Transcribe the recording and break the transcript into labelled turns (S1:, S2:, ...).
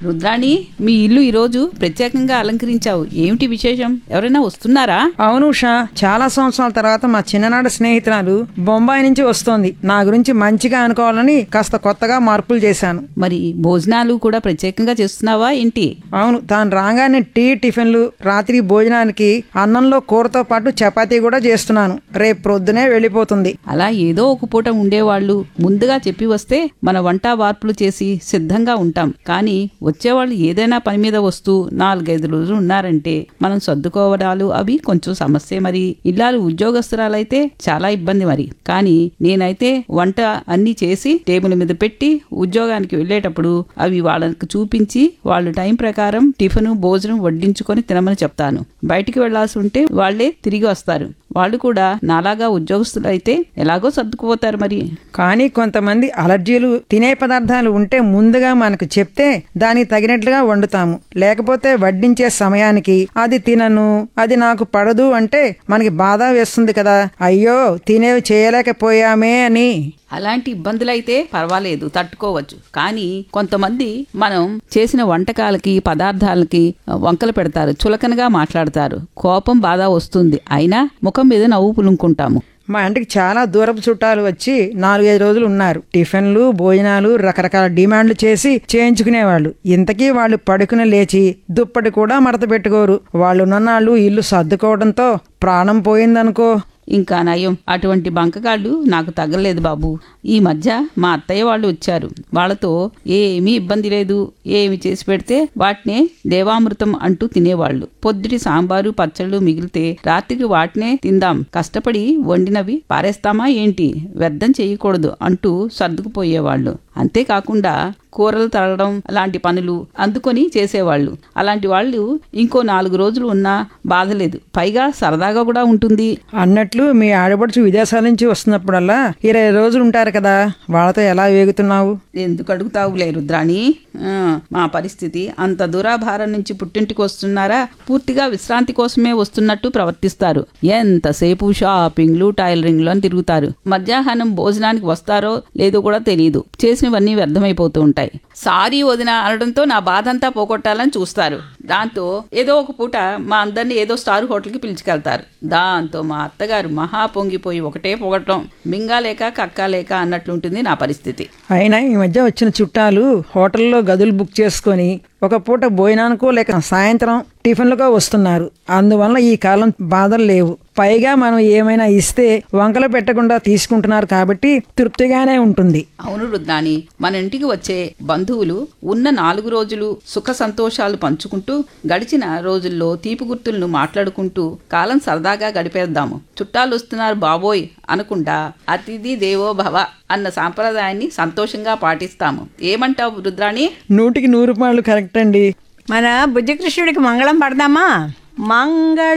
S1: రుద్రాణి మీ ఇల్లు ఈరోజు ప్రత్యేకంగా అలంకరించావు ఏమిటి విశేషం ఎవరైనా వస్తున్నారా
S2: అవును ఉషా చాలా సంవత్సరాల తర్వాత మా చిన్ననాటి స్నేహితురాలు బొంబాయి నుంచి వస్తోంది నా గురించి మంచిగా అనుకోవాలని కాస్త కొత్తగా మార్పులు చేశాను
S1: మరి భోజనాలు కూడా ప్రత్యేకంగా చేస్తున్నావా ఏంటి
S2: అవును తాను రాగానే టీ టిఫిన్లు రాత్రి భోజనానికి అన్నంలో కూరతో పాటు చపాతీ కూడా చేస్తున్నాను రేపు ప్రొద్దునే వెళ్ళిపోతుంది
S1: అలా ఏదో ఒక పూట ఉండేవాళ్ళు ముందుగా చెప్పి వస్తే మన వంట వార్పులు చేసి సిద్ధంగా ఉంటాం కానీ వచ్చేవాళ్ళు ఏదైనా పని మీద వస్తూ నాలుగైదు రోజులు ఉన్నారంటే మనం సర్దుకోవడాలు అవి కొంచెం సమస్య మరి ఇల్లాలు ఉద్యోగస్తురాలైతే చాలా ఇబ్బంది మరి కానీ నేనైతే వంట అన్ని చేసి టేబుల్ మీద పెట్టి ఉద్యోగానికి వెళ్ళేటప్పుడు అవి వాళ్ళకి చూపించి వాళ్ళు టైం ప్రకారం టిఫిన్ భోజనం వడ్డించుకొని తినమని చెప్తాను బయటికి వెళ్లాల్సి ఉంటే వాళ్ళే తిరిగి వస్తారు వాళ్ళు కూడా నాలాగా ఉద్యోగస్తులు అయితే ఎలాగో సర్దుకుపోతారు మరి
S2: కానీ కొంతమంది అలర్జీలు తినే పదార్థాలు ఉంటే ముందుగా మనకు చెప్తే దానికి తగినట్లుగా వండుతాము లేకపోతే వడ్డించే సమయానికి అది తినను అది నాకు పడదు అంటే మనకి బాధ వేస్తుంది కదా అయ్యో తినేవి చేయలేకపోయామే అని
S1: అలాంటి ఇబ్బందులైతే పర్వాలేదు తట్టుకోవచ్చు కానీ కొంతమంది మనం చేసిన వంటకాలకి పదార్థాలకి వంకలు పెడతారు చులకనగా మాట్లాడతారు కోపం బాధ వస్తుంది అయినా ముఖం మీద నవ్వు పులుముకుంటాము
S2: మా ఇంటికి చాలా దూరపు చుట్టాలు వచ్చి నాలుగైదు రోజులు ఉన్నారు టిఫిన్లు భోజనాలు రకరకాల డిమాండ్లు చేసి చేయించుకునేవాళ్ళు ఇంతకీ వాళ్ళు పడుకుని లేచి దుప్పటి కూడా మడత పెట్టుకోరు వాళ్ళు ఉన్ననాళ్ళు ఇల్లు సర్దుకోవడంతో ప్రాణం పోయిందనుకో
S1: ఇంకా నయం అటువంటి బంకగాళ్ళు నాకు తగలలేదు బాబు ఈ మధ్య మా అత్తయ్య వాళ్ళు వచ్చారు వాళ్ళతో ఏమీ ఇబ్బంది లేదు ఏమి చేసి పెడితే వాటినే దేవామృతం అంటూ తినేవాళ్ళు పొద్దుటి సాంబారు పచ్చళ్ళు మిగిలితే రాత్రికి వాటినే తిందాం కష్టపడి వండినవి పారేస్తామా ఏంటి వ్యర్థం చేయకూడదు అంటూ సర్దుకుపోయేవాళ్ళు అంతేకాకుండా కూరలు తరగడం అలాంటి పనులు అందుకొని చేసేవాళ్ళు అలాంటి వాళ్ళు ఇంకో నాలుగు రోజులు ఉన్నా బాధ లేదు పైగా సరదాగా కూడా ఉంటుంది
S2: అన్నట్లు మీ ఆడపడుచు విదేశాల నుంచి వస్తున్నప్పుడల్లా ఇరవై రోజులు ఉంటారు కదా వాళ్ళతో ఎలా వేగుతున్నావు
S1: ఎందుకు అడుగుతావులే రుద్రాణి ఆ, మా పరిస్థితి అంత దూరాభారం నుంచి పుట్టింటికి వస్తున్నారా పూర్తిగా విశ్రాంతి కోసమే వస్తున్నట్టు ప్రవర్తిస్తారు ఎంతసేపు షాపింగ్లు టైలరింగ్లు అని తిరుగుతారు మధ్యాహ్నం భోజనానికి వస్తారో లేదో కూడా తెలియదు చేసినవన్నీ వ్యర్థమైపోతూ ఉంటాయి సారీ వదిన అనడంతో నా బాధ అంతా పోగొట్టాలని చూస్తారు దాంతో ఏదో ఒక పూట మా అందరినీ ఏదో స్టార్ హోటల్కి పిలుచుకెళ్తారు దాంతో మా అత్తగారు మహా పొంగిపోయి ఒకటే పొగటం మింగాలేక కక్కాలేక అన్నట్లుంటుంది నా పరిస్థితి
S2: అయినా ఈ మధ్య వచ్చిన చుట్టాలు హోటల్లో గదులు బుక్ చేసుకొని ఒక పూట భోజనానికో లేక సాయంత్రం టిఫిన్లకో వస్తున్నారు అందువల్ల ఈ కాలం బాధలు లేవు పైగా మనం ఏమైనా ఇస్తే వంకలు పెట్టకుండా తీసుకుంటున్నారు కాబట్టి తృప్తిగానే ఉంటుంది
S1: అవును రుద్రాణి మన ఇంటికి వచ్చే బంధువులు ఉన్న నాలుగు రోజులు సుఖ సంతోషాలు పంచుకుంటూ గడిచిన రోజుల్లో తీపి గుర్తులను మాట్లాడుకుంటూ కాలం సరదాగా గడిపేద్దాము చుట్టాలు వస్తున్నారు బాబోయ్ అనకుండా అతిథి దేవో భవ అన్న సాంప్రదాయాన్ని సంతోషంగా పాటిస్తాము ఏమంటావు రుద్రాణి
S2: నూటికి నూరు రూపాయలు కరెక్ట్ అండి
S3: మన బుజ్జకృష్ణుడికి మంగళం పడదామా మంగళ